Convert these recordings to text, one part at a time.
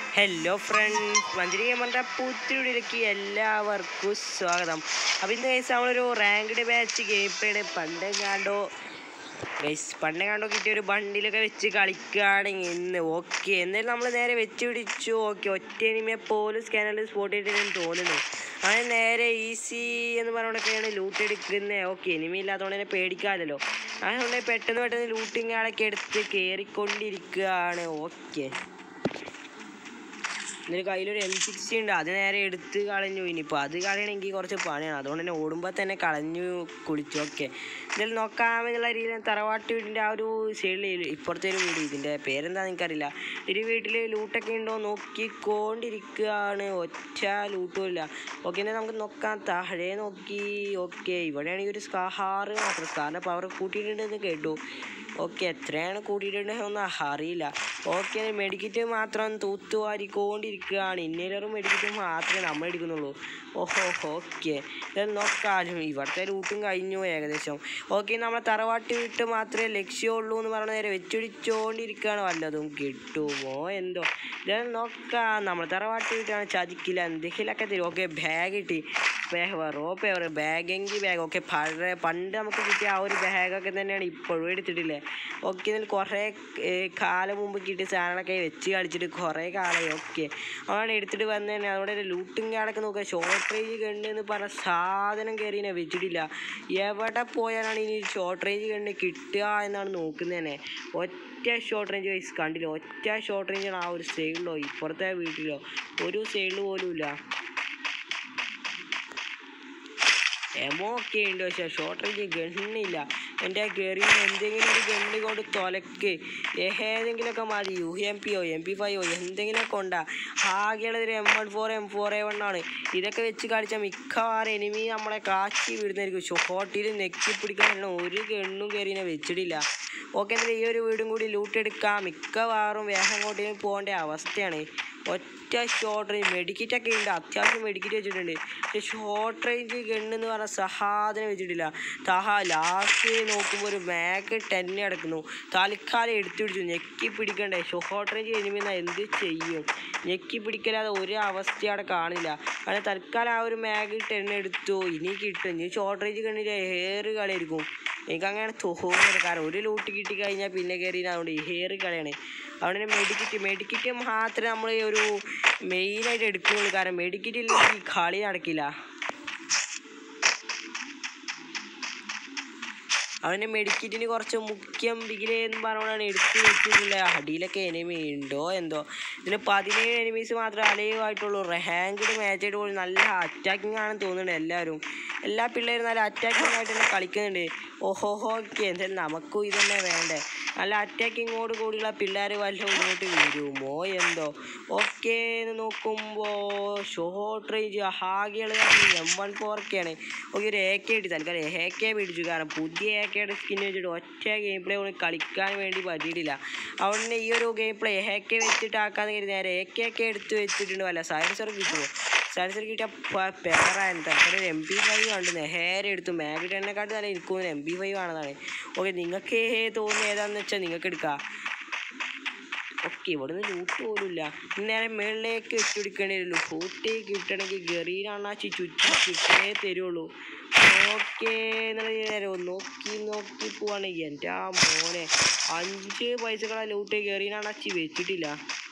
hello friends മഞ്ചരി ഗെയിമറിൻ്റെ പുത്തിരിയിലേക്ക് എല്ലാവർക്കും സ്വാഗതം അപ്പോൾ ഇന്ന് ഗൈസ് നമ്മളൊരു റാങ്ക്ഡ് ബാച്ച് ഗെയിം പ്ലേയുടെ പണ്ടേ കാണ്ടോ ഗൈസ് പണ്ടേ കാണ്ടോ കിട്ടിയ ഒരു ബണ്ടിലൊക്കെ വെച്ച് കളിക്കുകയാണെങ്കിൽ ഇന്ന് ഓക്കെ എന്നാലും നമ്മൾ നേരെ വെച്ച് പിടിച്ചു ഓക്കെ ഒറ്റ എനിമയെ പോലും സ്കാനറിൽ സ്പോട്ട് ചെയ്തിട്ടെന്ന് തോന്നുന്നു അങ്ങനെ നേരെ ഈസി എന്ന് പറഞ്ഞുകൊണ്ടൊക്കെയാണ് ലൂട്ട് എടുക്കുന്നത് ഓക്കെ എനിമി ഇല്ലാത്തതുകൊണ്ട് തന്നെ പേടിക്കാമല്ലോ അതുകൊണ്ട് പെട്ടെന്ന് പെട്ടെന്ന് ലൂട്ടിങ് ആളൊക്കെ എടുത്ത് കയറിക്കൊണ്ടിരിക്കുകയാണ് ഓക്കെ എന്നിട്ട് കയ്യിലൊരു എം സിക്സ്റ്റി ഉണ്ട് അത് നേരെ എടുത്ത് കളഞ്ഞു ഇനിയിപ്പോൾ അത് കളയണമെങ്കിൽ കുറച്ച് പണിയാണ് അതുകൊണ്ട് തന്നെ ഓടുമ്പോൾ തന്നെ കളഞ്ഞു കുളിച്ചു ഓക്കെ ഇതിൽ നോക്കാമെന്നുള്ള രീതിയിൽ തറവാട്ട് വീടിൻ്റെ ആ ഒരു സൈഡിൽ ഇപ്പുറത്തെ ഒരു വീട് ഇതിൻ്റെ പേരെന്താണെന്ന് എനിക്കറിയില്ല ഒരു വീട്ടിൽ ലൂട്ടൊക്കെ ഉണ്ടോ നോക്കിക്കൊണ്ടിരിക്കുകയാണ് ഒറ്റ ലൂട്ടും ഇല്ല ഓക്കെ എന്നാൽ നമുക്ക് നോക്കാം താഴെ നോക്കി ഓക്കെ ഇവിടെയാണെങ്കിൽ ഒരു സ്കാഹാറ് മാത്രം സ്കാറിൻ്റെ പവർ കൂട്ടിയിട്ടുണ്ടെന്ന് കേട്ടു ഓക്കെ എത്രയാണ് കൂട്ടിയിട്ടുണ്ടെന്നൊന്നും അറിയില്ല ഓക്കെ മെഡിക്കറ്റ് മാത്രം തൂത്തുവാരിക്കൊണ്ടിരിക്കുകയാണ് ഇന്നേലറും മെഡിക്കറ്റ് മാത്രമേ നമ്മൾ എടുക്കുന്നുള്ളൂ ഓഹോ ഓക്കെ ഇത് നോക്കാലും ഇവിടുത്തെ റൂട്ടും കഴിഞ്ഞു ഏകദേശം ഓക്കെ നമ്മളെ തറവാട്ട് വിട്ട് മാത്രമേ ലക്ഷ്യമുള്ളൂ എന്ന് പറഞ്ഞ നേരെ വെച്ചുടിച്ചുകൊണ്ടിരിക്കുകയാണ് വല്ലതും കിട്ടുമോ എന്തോ ഇത് നോക്കാം നമ്മൾ തറവാട്ട് വീട്ടാണ് ചതിക്കില്ല എന്തെങ്കിലുമൊക്കെ തരും ഓക്കെ ബാഗ് കിട്ടി ബാഗ് റോപ്പ് എവർ ബാഗെങ്കിൽ ബാഗ് ഓക്കെ പഴയ പണ്ട് നമുക്ക് കിട്ടിയ ആ ഒരു ബാഗൊക്കെ തന്നെയാണ് ഇപ്പോഴും എടുത്തിട്ടില്ലേ ഓക്കെ ഇതിൽ കുറേ ഏർ, കാലം മുമ്പ് കിട്ടിയ സാധനങ്ങളൊക്കെ വെച്ച് കളിച്ചിട്ട് കുറേ കാലമായി ഓക്കെ അവനാണ് എടുത്തിട്ട് വന്ന് തന്നെ അവിടെ ഒരു ലൂട്ടിങ് കാർഡൊക്കെ നോക്കുക ഷോർട്ട് റേഞ്ച് ഗണ്ണ് എന്ന് പറഞ്ഞ സാധനം കയറി ഞാൻ വെച്ചിട്ടില്ല എവിടെ പോയാലാണ് ഇനി ഷോർട്ട് റേഞ്ച് ഗണ്ണ് കിട്ടുക എന്നാണ് നോക്കുന്നത് തന്നെ ഒറ്റ ഷോർട്ട് റേഞ്ച് വൈസ് കണ്ടില്ല ഒറ്റ ഷോർട്ട് റേഞ്ചാണ് ആ ഒരു സൈഡിലോ ഇപ്പുറത്തെ വീട്ടിലോ ഒരു സൈഡിൽ പോലും ഇല്ല എമോ ഒക്കെ ഉണ്ട് പക്ഷേ ഷോർട്ട് റേഞ്ച് ഗണ്ണില്ല എൻ്റെ കയറി എന്തെങ്കിലും ഒരു ഗണ്ണ് കൊണ്ട് തൊലക്ക് ഏതെങ്കിലുമൊക്കെ മതി യു എം പിയോ എം പി ഫൈവോ എന്തെങ്കിലുമൊക്കെ ഉണ്ടാ ആകെയുള്ളത് ഒരു M one four M four A one ആണ് ഇതൊക്കെ വെച്ച് കളിച്ചാൽ മിക്കവാറും എനിമി നമ്മളെ കാച്ചി വിടുന്നതായിരിക്കും ഷോർട്ടിൽ നെക്കി പിടിക്കാനുള്ള ഒരു ഗണ്ണും കയറി ഞാൻ വെച്ചിട്ടില്ല ഓക്കെ എന്നാൽ ഈ ഒരു വീടും കൂടി ലൂട്ട് എടുക്കാം മിക്കവാറും വേഗം അങ്ങോട്ടേക്ക് പോകേണ്ട അവസ്ഥയാണ് ഒറ്റ ഷോർട്ട് റേഞ്ച് മെഡിക്കറ്റ് ഒക്കെ ഉണ്ട് അത്യാവശ്യം മെഡിക്കറ്റ് വെച്ചിട്ടുണ്ട് പക്ഷെ ഷോർട്ട് റേഞ്ച് ഗണ്ണ് എന്ന് പറഞ്ഞ സഹാദനം വെച്ചിട്ടില്ല താഹ ലാസ്റ്റ് നോക്കുമ്പോൾ ഒരു മാക്ക് ടെന്ന് കിടക്കുന്നു തൽക്കാലം എടുത്തു പിടിച്ചു ഞെക്കി പിടിക്കണ്ടേ ഷോർട്ട് റേഞ്ച് കഴിഞ്ഞാൽ എന്ത് ചെയ്യും ഞെക്കി പിടിക്കലാതെ ഒരു അവസ്ഥ അവിടെ കാണില്ല അങ്ങനെ തൽക്കാലം ആ ഒരു മാഗ് ടെൻ എടുത്തു ഇനി കിട്ടും ഇനി ഷോർട്ട് റേഞ്ച് കണ്ടിട്ട് ഏറ് കളിയായിരിക്കും എനിക്ക് അങ്ങനെ തോന്നുന്നില്ല കാരണം ഒരു ലൂട്ട് കിട്ടി കഴിഞ്ഞാൽ പിന്നെ കയറി അതുകൊണ്ട് ഏറ് കളിയാണ് അതുകൊണ്ട് തന്നെ മെഡിക്കറ്റ് മെഡിക്കറ്റ് മാത്രമേ നമ്മൾ ഒരു മെയിനായിട്ട് എടുക്കുന്നുള്ളൂ കാരണം മെഡിക്കറ്റ് ഇല്ലെങ്കിൽ ഈ കളി നടക്കില്ല അവൻ്റെ മെഡിക്കറ്റിന് കുറച്ച് മുഖ്യം ബിഗിലേ എന്ന് പറഞ്ഞുകൊണ്ടാണ് എടുത്ത് വെച്ചിട്ടുള്ളത് അടിയിലൊക്കെ എനിമി ഉണ്ടോ എന്തോ ഇതിന് പതിനേഴ് എനിമീസ് മാത്രമേ അലയുമായിട്ടുള്ളൂ റാങ്ക്ഡ് മാച്ചായിട്ട് പോലും നല്ല അറ്റാക്കിംഗ് ആണെന്ന് തോന്നുന്നുണ്ട് എല്ലാവരും എല്ലാ പിള്ളേരും നല്ല അറ്റാക്കിംഗ് ആയിട്ട് തന്നെ കളിക്കുന്നുണ്ട് ഓഹോ ഓക്കെ എന്തായാലും നമുക്കും ഇതന്നെ വേണ്ടേ നല്ല അറ്റാക്കിങ്ങോട് കൂടിയുള്ള പിള്ളേർ വല്ലതും ഇങ്ങോട്ട് വരുമോ എന്തോ ഓക്കെ എന്ന് നോക്കുമ്പോൾ ഷോർട്ട് റേഞ്ച് ആകെയുള്ള എം വൺ ഫോർ ഒക്കെയാണ് ഓക്കെ ഒരു എ കെ ഇട്ട് തൽക്കാലം എ കെ പിടിച്ചു കാരണം പുതിയ എ കെയുടെ സ്കിൻ വെച്ചിട്ട് ഒറ്റ ഗെയിം പ്ലേ ഒന്നും കളിക്കാൻ വേണ്ടി പറ്റിയിട്ടില്ല അതുകൊണ്ട് ഈ ഒരു ഗെയിം പ്ലേ എ കെ വെച്ചിട്ട് ആക്കാന്ന് കരുതി നേരെ എ കെ ഒക്കെ എടുത്ത് വെച്ചിട്ടുണ്ട് വല്ല സയൻസർ കിട്ടുമോ സയൻസർ കിട്ടിയ പേറായിരുന്നു തൽക്കാലം എം പി ഫൈവ് കണ്ടു നേരെ എടുത്തു മാഗ് ടെന്നെക്കാട്ട് നല്ല എനിക്ക് തോന്നുന്നു എം പി ഫൈവ് ആണെന്നാണ് ഓക്കെ നിങ്ങൾക്ക് തോന്നുന്നത് ഏതാണെന്ന് വെച്ചാൽ നിങ്ങൾക്ക് എടുക്കാം ഓക്കെ ഇവിടെ നിന്ന് ലൂട്ട് പോലും ഇല്ല നേരെ മുകളിലേക്ക് വെച്ചുപിടിക്കേണ്ടി വരുള്ളൂ ലൂട്ട് കിട്ടണമെങ്കിൽ ഗറീനാണാച്ചി ചുറ്റി കിട്ടേ തരുള്ളൂ ഓക്കെ എന്നുള്ള നേരെ ഒന്ന് നോക്കി നോക്കി പോവാണ് എൻ്റെ ആ മോനെ അഞ്ച് പൈസകളെ ലൂട്ട് ഗറീനാണാച്ചി വെച്ചിട്ടില്ല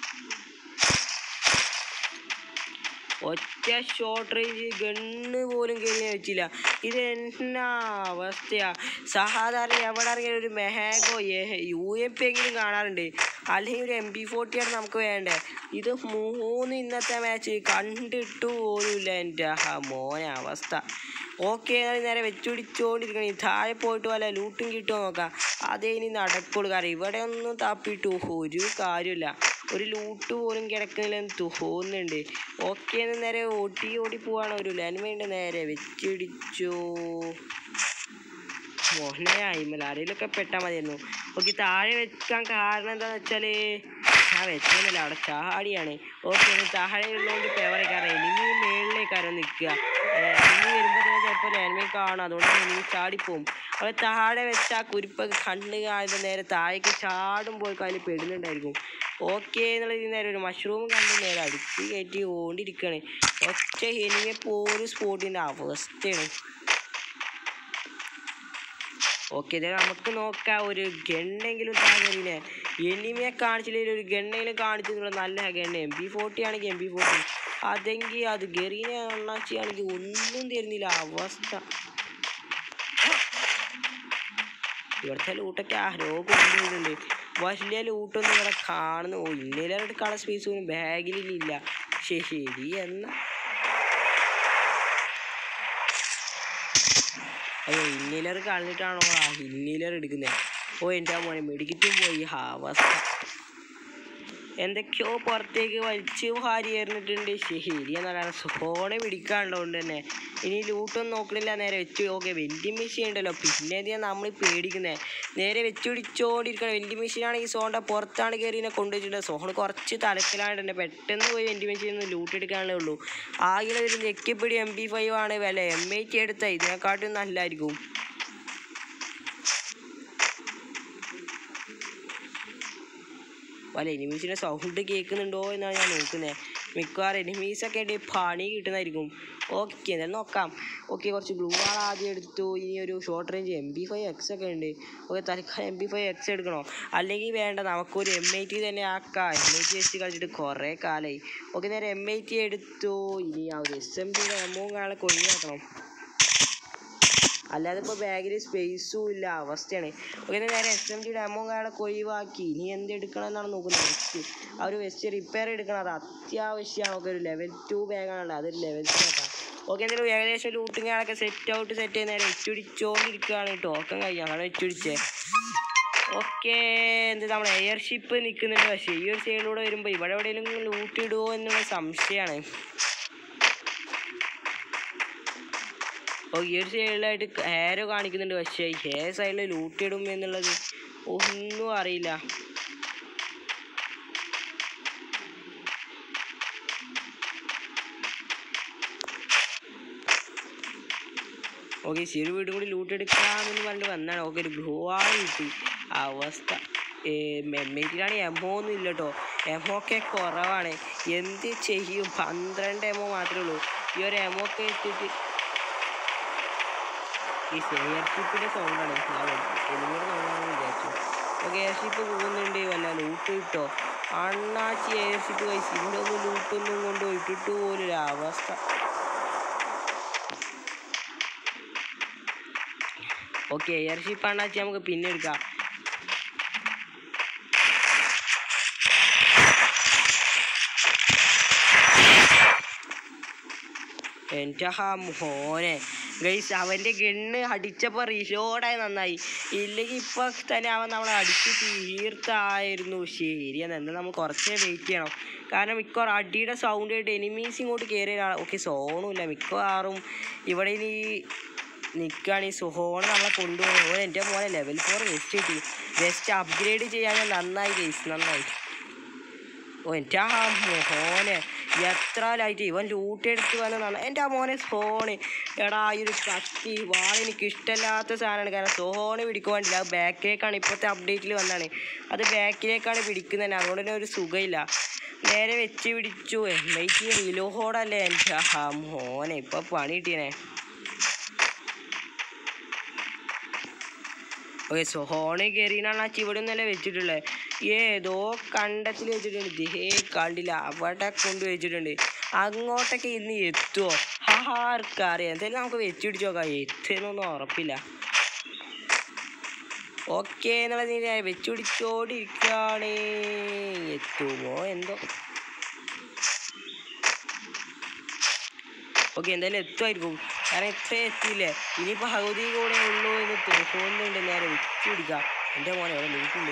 ഒറ്റ ഷോർട്ട് റേഞ്ച് ഗണ്ണ് പോലും കയറി ഞാൻ വെച്ചില്ല ഇത് എന്നാ അവസ്ഥയാ സാധാരണ എവിടെ ഇറങ്ങിയാലും ഒരു മെഹാഗോ യു എം പി എങ്കിലും കാണാറുണ്ട് അല്ലെങ്കിൽ ഒരു എം ബി ഫോർട്ടിയാണ് നമുക്ക് വേണ്ടേ ഇത് മൂന്ന് ഇന്നത്തെ മാച്ച് കണ്ടിട്ട് പോലുമില്ല എൻ്റെ ആ മോനെ അവസ്ഥ ഓക്കെ നേരെ വെച്ചുപിടിച്ചുകൊണ്ടിരിക്കണം ഈ താഴെ പോയിട്ട് വല്ല ലൂട്ടും കിട്ടുമോ നോക്കാം അതേ ഇനി നടക്കുള്ളൂ കാരണം ഇവിടെ ഒന്നും തപ്പിട്ടു ഒരു കാര്യമില്ല ഒരു ലൂട്ട് പോലും കിടക്കുന്നില്ലെന്ന് തോന്നുന്നുണ്ട് ഓക്കെ എന്ന് നേരെ ഓടി ഓടി പോവാണ് ഒരു ലാൻഡ്മൈൻ്റെ നേരെ വെച്ചിടിച്ചു മോഹനെ അയിമല ആരെയിലൊക്കെ പെട്ടാൽ മതിയായിരുന്നു ഓക്കെ താഴെ വെക്കാൻ കാരണം എന്താണെന്ന് വെച്ചാൽ ഞാൻ വെച്ചൊന്നുമില്ല അവിടെ ചാടിയാണ് ഓക്കെ താഴെയുള്ളതുകൊണ്ട് ഫേവറേക്കാരൻ എനിമി മേളിലേക്കാരോ നിൽക്കുക എനിമി വരുമ്പോൾ തന്നെ ചിലപ്പോൾ എനിമി കാണും അതുകൊണ്ട് എനിമി ചാടിപ്പോവും അവിടെ താഴെ വെച്ച ആ കുരിപ്പൊക്കെ കണ്ണ് കാണുന്ന നേരെ താഴേക്ക് ചാടുമ്പോൾ അതിൽ പെടുന്നുണ്ടായിരിക്കും ഓക്കെ എന്നുള്ള ഇതിൽ നേരെ ഒരു മഷ്റൂം കണ്ട് നേരെ അടിച്ച് കയറ്റി ഓണ്ടിരിക്കുകയാണ് ഒറ്റ എനിമിയെ പോലും സ്പോട്ടിൻ്റെ അവസ്ഥയാണ് ഓക്കെ ഇത് നമുക്ക് നോക്കാം ഒരു ഗണ്ണെങ്കിലും താങ്ങലിനെ എനിമിയെ കാണിച്ചില്ലെങ്കിൽ ഒരു ഗണ്ണെങ്കിലും കാണിച്ചെന്നുള്ള നല്ല ഗണ്ണ എം പി ഫോർട്ടി ആണെങ്കിൽ എം പി ഫോർട്ടി അതെങ്കിൽ അത് ഗെറീനെ അണ്ണാച്ചിയാണെങ്കിൽ ഒന്നും തരുന്നില്ല അവസ്ഥ ഇവിടുത്തെ ലൂട്ടൊക്കെ ആരോ കൊണ്ടുവരുന്നുണ്ട് വലിയ ലൂട്ടൊന്നും ഇവിടെ കാണുന്നു ഓ ഇന്നലെ എടുക്കാനുള്ള സ്പേസ് പോലും ബാഗിലില്ല ശരി ശരി എന്നാ അയ്യോ ഇന്നീലർ കളഞ്ഞിട്ടാണോ ആ ഇന്നീലർ എടുക്കുന്നത് ഓ എൻ്റെ ആ മോനെ മെഡിക്കറ്റും പോയി ആ അവസ്ഥ എന്തൊക്കെയോ പുറത്തേക്ക് വലിച്ച് വാരി എറിഞ്ഞിട്ടുണ്ട് ശരി എന്നാണ് സോണെ പിടിക്കാനുള്ളതുകൊണ്ട് തന്നെ ഇനി ലൂട്ടൊന്നും നോക്കണില്ല നേരെ വെച്ച് ഓക്കെ വെൻഡിങ് മെഷീൻ ഉണ്ടല്ലോ പിന്നെ എന്തിനാ നമ്മൾ പേടിക്കുന്നത് നേരെ വെച്ച് പിടിച്ചോണ്ടിരിക്കണം വെൻഡിങ് മെഷീൻ ആണെങ്കിൽ സോണിൻ്റെ പുറത്താണ് കയറി ഇതിനെ കൊണ്ടുവച്ചിട്ടുണ്ട് സോണ് കുറച്ച് തലക്കിലാണ് തന്നെ പെട്ടെന്ന് പോയി വെൻഡിങ് മെഷീൻ ഒന്ന് ലൂട്ട് എടുക്കാനേ ഉള്ളൂ ആകെ ഒരു നെക്കിപ്പിടി എം ബി ഫൈവ് ആണ് വില എം ഐക്ക് എടുത്താൽ ഇതിനെക്കാട്ടും നല്ലതായിരിക്കും പല എനിമീസിൻ്റെ സൗണ്ട് കേൾക്കുന്നുണ്ടോ എന്നാണ് ഞാൻ നോക്കുന്നത് മിക്കവാറും എനിമീസൊക്കെ ആയിട്ട് പണി കിട്ടുന്നതായിരിക്കും ഓക്കെ എന്തായാലും നോക്കാം ഓക്കെ കുറച്ച് ഗ്ലൂ ആൾ ആദ്യം എടുത്തു ഇനി ഒരു short range M B five X ഒക്കെ ഉണ്ട് ഓക്കെ തൽക്കാലം എം ബി ഫൈവ് എക്സ് എടുക്കണോ അല്ലെങ്കിൽ വേണ്ട നമുക്കൊരു എം ഐ ടി തന്നെ ആക്കാം എം ഐ ടി വെച്ച് കളിച്ചിട്ട് കുറേ കാലമായി ഓക്കെ നേരെ എം ഐ ടി എടുത്തു ഇനി ആ ഒരു എസ് എം ടിയുടെ എമൗണ്ട് കാണാൻ ഒഴിവാക്കണം അല്ലാതെ ഇപ്പോൾ ബാഗിൽ സ്പേസും ഇല്ല അവസ്ഥയാണ് ഓക്കെ നേരെ എസ് എം ടിയുടെ എമൗണ്ട് കാണാൻ ഒഴിവാക്കി ഇനി എന്ത് എടുക്കണം എന്നാണ് നോക്കുന്നത് വെസ്റ്റ് ആ ഒരു വെസ്റ്റ് റിപ്പയർ എടുക്കണം അത് അത്യാവശ്യമാണ് ഒക്കെ ഒരു ലെവൽ ടു ബാഗാണല്ലോ അതൊരു ലെവൽ ടു ആക്കാം ഓക്കെ എന്തായാലും ഏകദേശം ലൂട്ടിങ്ങാളൊക്കെ സെറ്റ് ഔട്ട് സെറ്റ് ചെയ്ത് നേരെ വെച്ചുപിടിച്ചോണ്ടിരിക്കുകയാണ് ടോക്കൺ കഴിഞ്ഞാൽ അങ്ങനെ വെച്ചുപിടിച്ചേ ഓക്കെ എന്ത് നമ്മുടെ എയർഷിപ്പ് നിൽക്കുന്നുണ്ട് പക്ഷേ ഈ ഒരു സൈഡിലൂടെ വരുമ്പോൾ ഇവിടെ എവിടെയെങ്കിലും ലൂട്ട് ഇടുമോ എന്നുള്ള സംശയമാണ് ഓ ഈ ഒരു സൈഡിലായിട്ട് ഹെയർ കാണിക്കുന്നുണ്ട് പക്ഷേ ഹെയർ സൈഡിൽ ലൂട്ട് ഇടും എന്നുള്ളത് ഒന്നും അറിയില്ല ഓക്കെ ചെറു വീടും കൂടി ലൂട്ട് എടുക്കാമെന്ന് പറഞ്ഞിട്ട് വന്നാണ് ഓക്കെ ഒരു ഗ്ലോ ആണ് കിട്ടി അവസ്ഥ മെമ്മേറ്റിലാണ് എമോ ഒന്നും ഇല്ല കേട്ടോ എമോ ഒക്കെ കുറവാണ് എന്ത് ചെയ്യും പന്ത്രണ്ട് എമോ മാത്രമേ ഉള്ളൂ ഈ ഒരു എമോ ഒക്കെ ഇട്ടിട്ട് ഈ എയർഷിപ്പിൻ്റെ സൗണ്ടാണ് ഞാൻ എനിമയുടെ സൗണ്ടാണെന്ന് വിചാരിച്ചു ഓക്കെ എയർഷിപ്പ് പോകുന്നുണ്ട് വല്ല ലൂട്ട് കിട്ടോ അണ്ണാച്ചി എയർഷിപ്പ് കഴിച്ച് ഇതിൻ്റെ ഒന്നും ലൂട്ടൊന്നും കൊണ്ട് ഇട്ടിട്ട് പോലും ഒരു അവസ്ഥ ഓക്കെ എയർഷിപ്പ് അണ്ണാച്ചി നമുക്ക് പിന്നെ എടുക്കാം എൻ്റെ ആ മോനെ ഗൈസ് അവൻ്റെ ഗണ്ണ് അടിച്ചപ്പോൾ റീലോഡായി നന്നായി ഇല്ലെങ്കിൽ ഇപ്പോൾ തന്നെ അവൻ നമ്മളെ അടിച്ച് തീർത്തായിരുന്നു ശരിയാണ് എന്നാൽ നമ്മൾ കുറച്ചേ വെയിറ്റ് ചെയ്യണം കാരണം മിക്കവാറും അടിയുടെ സൗണ്ട് ആയിട്ട് എനിമീസ് ഇങ്ങോട്ട് കയറിയ ഓക്കെ സോണുമില്ല മിക്കവാറും ഇവിടെ ഇനി നിൽക്കുകയാണ് ഈ സുഹോണ് നമ്മളെ കൊണ്ടുപോകുന്നത് ഓ എൻ്റെ മോനെ ലെവൽ ഫോർ വെസ്റ്റ് കിട്ടി വെസ്റ്റ് അപ്ഗ്രേഡ് ചെയ്യാൻ ഞാൻ നന്നായി ഗൈസ് നന്നായി ഓ എൻ്റെ ആ മോനെ എത്ര ലൈറ്റ് ഇവൻ ലൂട്ടെടുത്ത് വന്നതാണ് എൻ്റെ ആ മോനെ സോണ് എടാ ഈ ഒരു കത്തി വാൾ എനിക്ക് ഇഷ്ടമില്ലാത്ത സാധനമാണ് കാരണം സോണ് പിടിക്കാൻ വേണ്ടില്ല അത് ബാക്കിലേക്കാണ് ഇപ്പോഴത്തെ അപ്ഡേറ്റിൽ വന്നതാണ് അത് ബാക്കിലേക്കാണ് പിടിക്കുന്നത് അതുകൊണ്ട് തന്നെ ഒരു സുഖമില്ല നേരെ വെച്ച് പിടിച്ചു എന്നേക്ക് റിലോഹോടല്ലേ എൻ്റെ ആ മോനെ ഇപ്പം പണി കിട്ടിയനെ ഓക്കെ സോഹോണ് കയറിനാണ് ആ ഇവിടെ ഒന്നല്ല വെച്ചിട്ടുള്ളത് ഏതോ കണ്ടത്തിൽ വെച്ചിട്ടുണ്ട് ദേ കണ്ടില്ല അവിടെ കൊണ്ട് വെച്ചിട്ടുണ്ട് അങ്ങോട്ടൊക്കെ ഇന്ന് എത്തുമോ ആർക്കറിയാം എന്തായാലും നമുക്ക് വെച്ച് പിടിച്ച് നോക്കാം എത്തുന്നൊന്നും ഉറപ്പില്ല ഓക്കെ എന്നുള്ള നീ വെച്ച് പിടിച്ചോണ്ടിരിക്കുകയാണ് എത്തുമോ എന്തോ ഓക്കെ എന്തായാലും എത്തുമായിരിക്കും കാരണം ഇത്ര എത്തിയില്ലേ ഇനി പകുതി കൂടെ ഉള്ളൂ എന്ന് തോന്നുന്നുണ്ട് നേരെ വെച്ച് പിടിക്കാം എൻ്റെ മോനെ അവിടെ നീട്ടുണ്ട്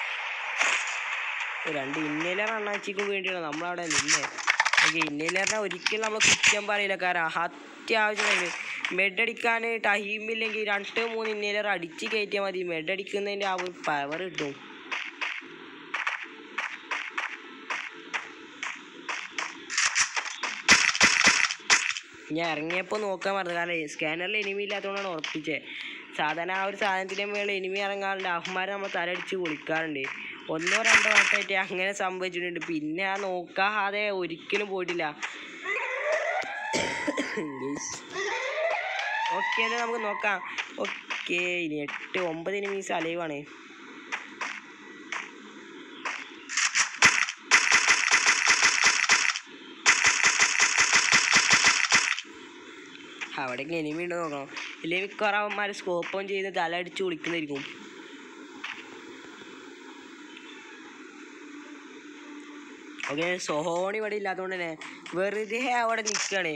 രണ്ട് ഇന്നേലർ അണ്ണാച്ചിക്ക് വേണ്ടിയാണ് നമ്മളവിടെ നിന്നേ ഓക്കെ ഇന്നേലറിനെ ഒരിക്കലും നമ്മൾ കുറ്റം പറയില്ല കാരണം അത്യാവശ്യം മെഡ് അടിക്കാൻ ടൈമില്ലെങ്കിൽ രണ്ട് മൂന്ന് ഇന്നേലർ അടിച്ച് കയറ്റിയാൽ മതി മെഡ് അടിക്കുന്നതിൻ്റെ ആ ഒരു പവർ കിട്ടും ഞാൻ ഇറങ്ങിയപ്പോൾ നോക്കാൻ പറഞ്ഞു കാരണം സ്കാനറിൽ എനിമി ഇല്ലാത്തതുകൊണ്ടാണ് ഉറപ്പിച്ചത് സാധാരണ ആ ഒരു സാധനത്തിൻ്റെ മേളിൽ എനിമി ഇറങ്ങാറുണ്ട് അവന്മാർ നമ്മൾ തലടിച്ച് കുളിക്കാറുണ്ട് ഒന്നോ രണ്ടോ വട്ടമായിട്ട് അങ്ങനെ സംഭവിച്ചിട്ടുണ്ട് പിന്നെ ആ നോക്കാതെ ഒരിക്കലും പോയിട്ടില്ല ഓക്കെ എന്നാൽ നമുക്ക് നോക്കാം ഓക്കെ ഇനി എട്ട് ഒമ്പത് എനിമീസ് അലൈവാണ് അവിടേക്ക് എനിമി ഉണ്ടോ നോക്കണം ഇല്ലെങ്കിൽ മിക്കവാറും അവന്മാർ സ്കോപ്പ് ഓൺ ചെയ്ത് തല അടിച്ച് കുളിക്കുന്നതായിരിക്കും ഓക്കെ സോണി ഇവിടെ ഇല്ലാത്തതുകൊണ്ട് തന്നെ വെറുതെ അവിടെ നിൽക്കുകയാണ്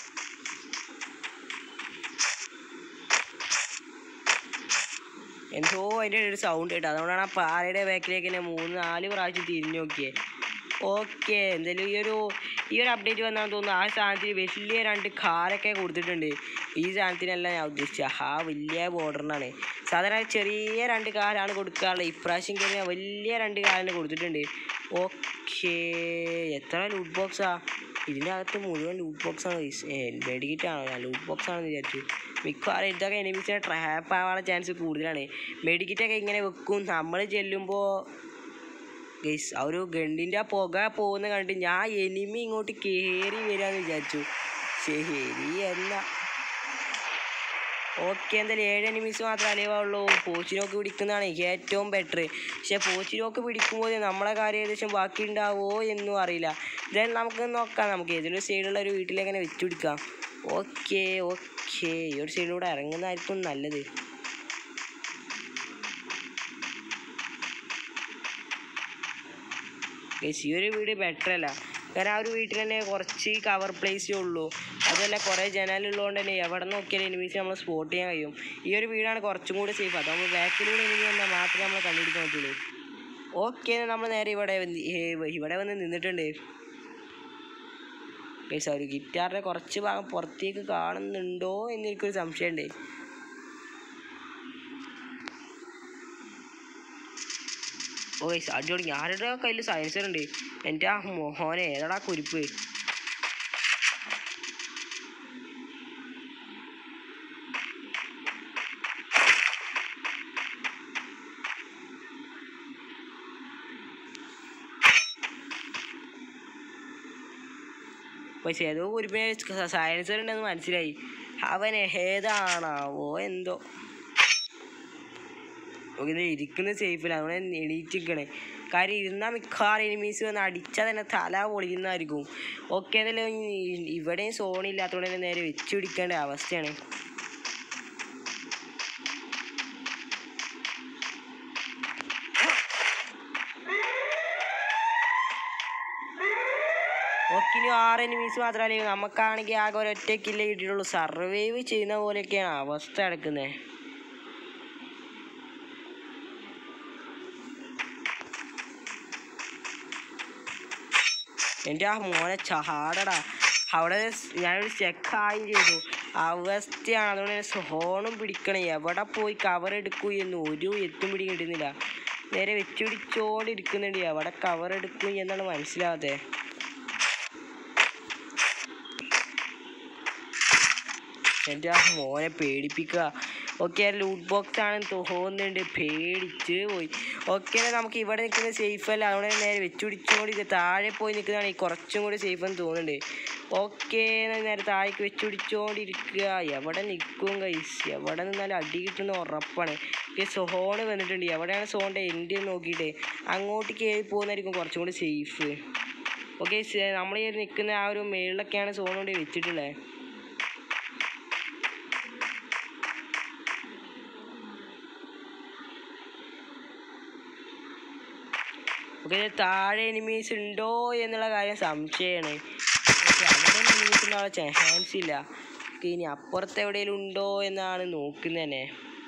എന്തോ അതിൻ്റെ ഒരു സൗണ്ട് കേട്ടോ അതുകൊണ്ടാണ് ആ പാറയുടെ ബാക്കിലേക്ക് തന്നെ മൂന്ന് നാല് പ്രാവശ്യം തിരിഞ്ഞു നോക്കിയത് ഓക്കെ എന്തായാലും ഈ ഒരു ഈ ഒരു അപ്ഡേറ്റ് വന്നാന്ന് തോന്നുന്നു ആ സാധനത്തിന് വലിയ രണ്ട് കാലൊക്കെ കൊടുത്തിട്ടുണ്ട് ഈ സാധനത്തിനല്ല ഞാൻ ഉദ്ദേശിച്ചത് ആ വലിയ ബോർഡറിനാണ് സാധാരണ ചെറിയ രണ്ട് കാലാണ് കൊടുക്കാറുള്ളത് ഇപ്രാവശ്യം കഴിഞ്ഞാൽ വലിയ രണ്ട് കാലിന് കൊടുത്തിട്ടുണ്ട് ഓക്കെ എത്ര ലൂട്ട് ബോക്സാ ഇതിൻ്റെ അകത്ത് മുഴുവൻ ലൂട്ട് ബോക്സ് ആണ് മെഡിക്കറ്റ് ആണോ ലൂട്ട് ബോക്സ് ആണെന്ന് വിചാരിച്ചു മിക്കവാറും ഇതൊക്കെ എനിമിസിനെ ട്രാപ്പ് ആവാനുള്ള ചാൻസ് കൂടുതലാണ് മെഡിക്കറ്റൊക്കെ ഇങ്ങനെ വെക്കും നമ്മൾ ചെല്ലുമ്പോൾ ഗൈസ് ആ ഒരു ഗണ്ടിൻ്റെ ആ പുക പോകുന്ന കണ്ട് ഞാൻ എനിമി ഇങ്ങോട്ട് കയറി വരാന്ന് വിചാരിച്ചു ശരി എന്നാ ഓക്കെ എന്തായാലും ഏഴ് എനിമീസ് മാത്രമേ അലവാവുള്ളൂ പോച്ചിനോക്ക് പിടിക്കുന്നതാണ് ഏറ്റവും ബെറ്റർ പക്ഷെ പോച്ചിനോക്ക് പിടിക്കുമ്പോൾ നമ്മളെ കാര്യം ഏകദേശം ബാക്കി ഉണ്ടാവുമോ എന്നും അറിയില്ല എന്തായാലും നമുക്ക് നോക്കാം നമുക്ക് ഏതെങ്കിലും സൈഡുള്ള ഒരു വീട്ടിലേക്ക് തന്നെ വെച്ച് പിടിക്കാം ഓക്കെ ഓക്കെ ഈ ഒരു സൈഡിലൂടെ ഇറങ്ങുന്നതായിരിക്കും നല്ലത് ഗൈസ് ഈ ഒരു വീട് ബെറ്റർ അല്ല കാരണം ആ ഒരു വീട്ടിൽ തന്നെ കുറച്ച് കവർ പ്ലേസേ ഉള്ളൂ അതുമല്ല കുറേ ജനാലുള്ളതുകൊണ്ട് തന്നെ എവിടെ നോക്കിയാലും എനിമീസ് നമ്മൾ സ്പോട്ട് ചെയ്യാൻ കഴിയും ഈ ഒരു വീടാണ് കുറച്ചും കൂടി സേഫ് അതാകുമ്പോൾ ബാക്കിലൂടെ എനിമി വന്നാൽ മാത്രമേ നമ്മൾ കണ്ടുപിടിക്കാൻ പറ്റുള്ളൂ ഓക്കെ നമ്മൾ നേരെ ഇവിടെ വന്ന് ഏ, ഇവിടെ വന്ന് നിന്നിട്ടുണ്ട് ഗൈസ് ആ ഒരു ഗിറ്റാറിൻ്റെ കുറച്ച് ഭാഗം പുറത്തേക്ക് കാണുന്നുണ്ടോ എന്ന് എനിക്കൊരു സംശയമുണ്ട് ഓ ഗൈസ് അടിപൊളി ആരുടെ കയ്യിൽ സയൻസർ ഉണ്ട് എൻ്റെ ആ മോഹനെ ഏതാടാ കുരിപ്പ് പക്ഷേ ഏതോ കുരിപ്പിനെ സയൻസർ ഉണ്ടെന്ന് മനസ്സിലായി അവൻ ഏതാണാവോ എന്തോ ഇത് ഇരിക്കുന്നത് സേഫില്ല അതുകൊണ്ട് എണീറ്റിരിക്കണേ കാര്യം ഇരുന്നാൽ മിക്കവാറും എനിമീസ് വന്ന് അടിച്ചാൽ തന്നെ തല പൊളിക്കുന്നതായിരിക്കും ഓക്കെ എന്തായാലും ഈ- ഇവിടെയും സോണില്ലാത്തതുകൊണ്ട് തന്നെ നേരെ വെച്ച് പിടിക്കേണ്ട അവസ്ഥയാണ് ഓക്കെ ഇനി ആറ് എനിമീസ് മാത്രമല്ലേ നമുക്കാണെങ്കിൽ ആകെ ഒരൊറ്റ കില്ലേ കിട്ടിയിട്ടുള്ളൂ സർവൈവ് ചെയ്യുന്ന പോലെയൊക്കെയാണ് അവസ്ഥ കിടക്കുന്നത് എൻ്റെ ആ മോനെ ചാടടാ അവിടെ സ് ഞാനൊരു ചെക്കായും ചെയ്തു അവസ്ഥയാണ് അതുകൊണ്ട് തന്നെ സോണും പിടിക്കണം എവിടെ പോയി കവർ എടുക്കൂ എന്ന് ഒരു എത്തും പിടി കിട്ടുന്നില്ല നേരെ വെച്ച് പിടിച്ചോണ്ടിരിക്കുന്നുണ്ട് എവിടെ കവർ എടുക്കും എന്നാണ് മനസ്സിലാവാതെ എൻ്റെ ആ മോനെ പേടിപ്പിക്കുക ഓക്കെ ലൂട്ട് ബോക്സ് ആണെന്ന് തോന്നുന്നുണ്ട് പേടിച്ച് പോയി ഓക്കെ നമുക്ക് ഇവിടെ നിൽക്കുന്നത് സേഫ് അല്ല അതുകൊണ്ട് തന്നെ നേരെ വെച്ച് പിടിച്ചോണ്ട് താഴെ പോയി നിൽക്കുന്നതാണ് ഈ കുറച്ചും കൂടി സേഫ് എന്ന് തോന്നുന്നുണ്ട് ഓക്കെ നേരെ താഴേക്ക് വെച്ച് പിടിച്ചോണ്ടിരിക്കുക എവിടെ നിൽക്കും കൈസ് എവിടെ നിന്നാലും അടി കിട്ടുന്ന ഉറപ്പാണ് ഈ സോണ് വന്നിട്ടുണ്ട് എവിടെയാണ് സോണിൻ്റെ എൻ്റെ നോക്കിയിട്ട് അങ്ങോട്ട് കയറി പോകുന്നതായിരിക്കും കുറച്ചും കൂടി സേഫ് ഓക്കെ നമ്മൾ ഈ നിൽക്കുന്ന ആ ഒരു മേളിലൊക്കെയാണ് സോൺ കൊണ്ട് വെച്ചിട്ടുള്ളത് ഓക്കെ താഴെ എനിമീസ് ഉണ്ടോ എന്നുള്ള കാര്യം സംശയമാണ് പക്ഷെ അവിടെ എനിമീസ് ഉണ്ടാവാൻ ചാൻസ് ഇല്ല ഓക്കെ ഇനി അപ്പുറത്ത് എവിടെയെങ്കിലും ഉണ്ടോ എന്നാണ് നോക്കുന്നത് തന്നെ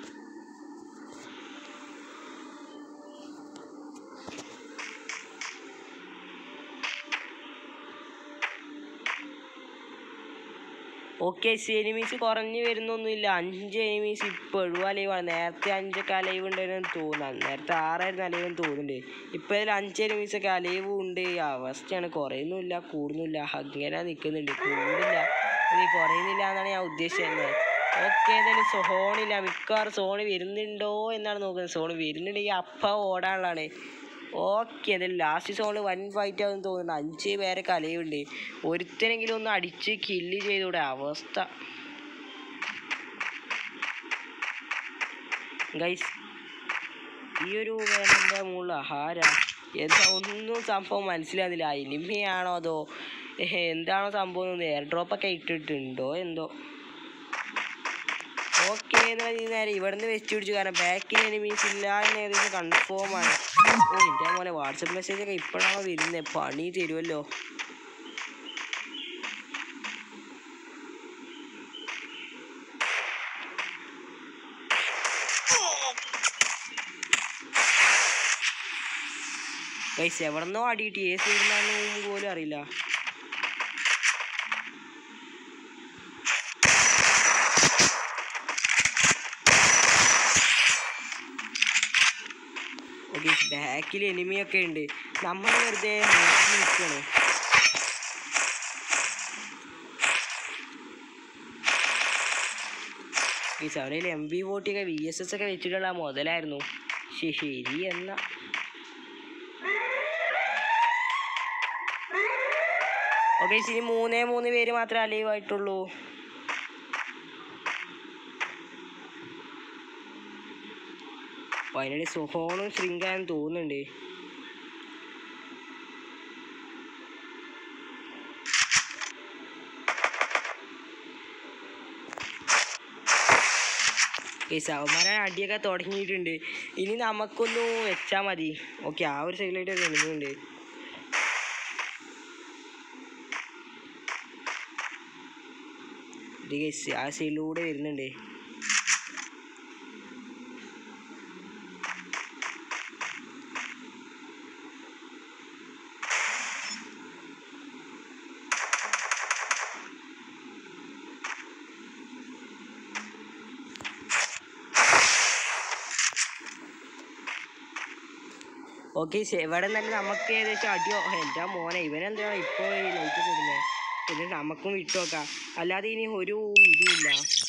ഓക്കെ എനിമീസ് കുറഞ്ഞു വരുന്നൊന്നുമില്ല അഞ്ച് എനിമീസ് ഇപ്പോഴും അലൈവാണ് നേരത്തെ അഞ്ചൊക്കെ അലൈവ് ഉണ്ടായിരുന്നു തോന്നാൻ നേരത്തെ ആറായിരുന്നു അലൈവ് എന്ന് തോന്നുന്നുണ്ട് ഇപ്പോൾ ഇതിൽ അഞ്ച് എനിമീസൊക്കെ അലൈവും ഉണ്ട് ഈ അവസ്ഥയാണ് കുറയുന്നുമില്ല കൂടുന്നില്ല അങ്ങനെ നിൽക്കുന്നുണ്ട് കൂടില്ല ഇത് കുറയുന്നില്ല എന്നാണ് ഞാൻ ഉദ്ദേശിച്ചത് ഓക്കെ എന്തായാലും സോണില്ല മിക്കവാറും സോണ് വരുന്നുണ്ടോ എന്നാണ് നോക്കുന്നത് സോണ് വരുന്നുണ്ടെങ്കിൽ അപ്പ ഓടാനുള്ളതാണ് ഓക്കെ എന്തായാലും ലാസ്റ്റ് സോണിൽ വൻ ഫൈറ്റ് ആവും തോന്നുന്നുണ്ട് അഞ്ച് പേരെ കലയുണ്ട് ഒരുത്തനെങ്കിലും ഒന്ന് അടിച്ച് കില്ല് ചെയ്തൂടെ അവസ്ഥ ഗൈസ് ഈ ഒരു വേനലിൻ്റെ മുകളിൽ ആഹാര എന്താ ഒന്നും സംഭവം മനസ്സിലാകുന്നില്ല അനിമയാണോ അതോ ഏഹ്, എന്താണോ സംഭവം എന്ന് എയർ ഡ്രോപ്പൊക്കെ ഇട്ടിട്ടുണ്ടോ എന്തോ ഓക്കെ എന്നാൽ ഈ നേരം ഇവിടെ നിന്ന് വെച്ച് പിടിച്ചു കാരണം ബാക്കിൽ എനിമീസ് ഇല്ല എന്ന് ഏകദേശം കൺഫേം ആണ് ഓ എൻ്റെ മോനെ വാട്സപ്പ് മെസ്സേജ് ഒക്കെ ഇപ്പോഴാണോ വരുന്നത് പണി തരുമല്ലോ ഗൈസ് എവിടെന്നോ അടിയിട്ട് ഏ സൈഡിലാണെന്ന് പോലും അറിയില്ല ഓക്കെ ബാക്കിൽ എനിമിയൊക്കെ ഉണ്ട് നമ്മൾ വെറുതെ നോക്കി നിൽക്കുകയാണ് ഈ സൗരയിൽ എം ബി വോട്ടിയൊക്കെ വി എസ് എസ് ഒക്കെ വെച്ചിട്ടുള്ള മുതലായിരുന്നു ശരി ശരി എന്നാ ഓക്കെ ഇനി മൂന്നേ മൂന്ന് പേര് മാത്രമേ അലൈവ് ആയിട്ടുള്ളൂ വയനാട് സുഹോണും ശൃംഗാനും തോന്നുന്നുണ്ട് അവന്മാരെ അടിയൊക്കെ തുടങ്ങിയിട്ടുണ്ട് ഇനി നമുക്കൊന്ന് വെച്ചാൽ മതി ഓക്കെ ആ ഒരു സൈഡിലായിട്ട് നിൽക്കുന്നുണ്ട് ഇത് guys, ആ സൈഡിലൂടെ വരുന്നുണ്ട് ഓക്കെ ഇവിടെ തന്നെ നമുക്ക് ഏകദേശം അടിയോ എൻ്റെ മോനെ ഇവനെന്താ ഇപ്പോൾ ഈ ലൈറ്റ് തരുന്നത് പിന്നെ നമുക്കും വിട്ടു നോക്കാം അല്ലാതെ ഇനി ഒരു ഇതുമില്ല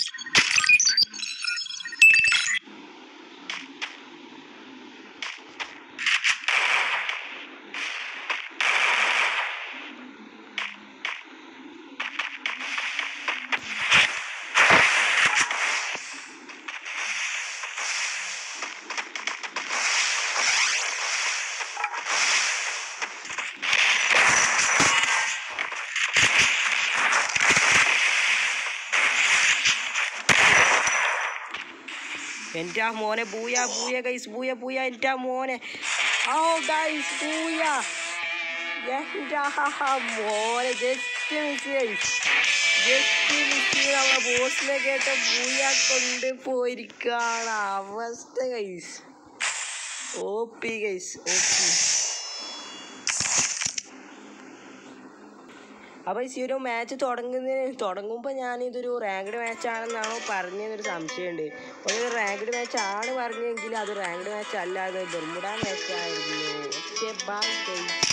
എൻ്റെ ആ മോനെ booyah booyah guys booyah booyah എൻ്റെ ആ മോനെ ഓ ഗൈസ് ബൂയ എൻ്റെ ആ മോനെ just miss guys just miss നമ്മളെ ബോസിനെ കേട്ട ബൂയ കൊണ്ട് പോയിരിക്കുകയാണ് അവസ്ഥ guys O P guys O P അപ്പോൾ ഈ ഒരു മാച്ച് തുടങ്ങുന്നതിന് തുടങ്ങുമ്പോൾ ഞാൻ ഇതൊരു റാങ്ക്ഡ് മാച്ച് ആണെന്നാണോ പറഞ്ഞതെന്നൊരു സംശയമുണ്ട് ഒരു റാങ്ക്ഡ് മാച്ച് ആണ് പറഞ്ഞെങ്കിൽ അത് റാങ്ക്ഡ് മാച്ച് അല്ലാതെ ബെർമുഡ മാച്ച് ആയിരുന്നു ഓക്കെ ബൈ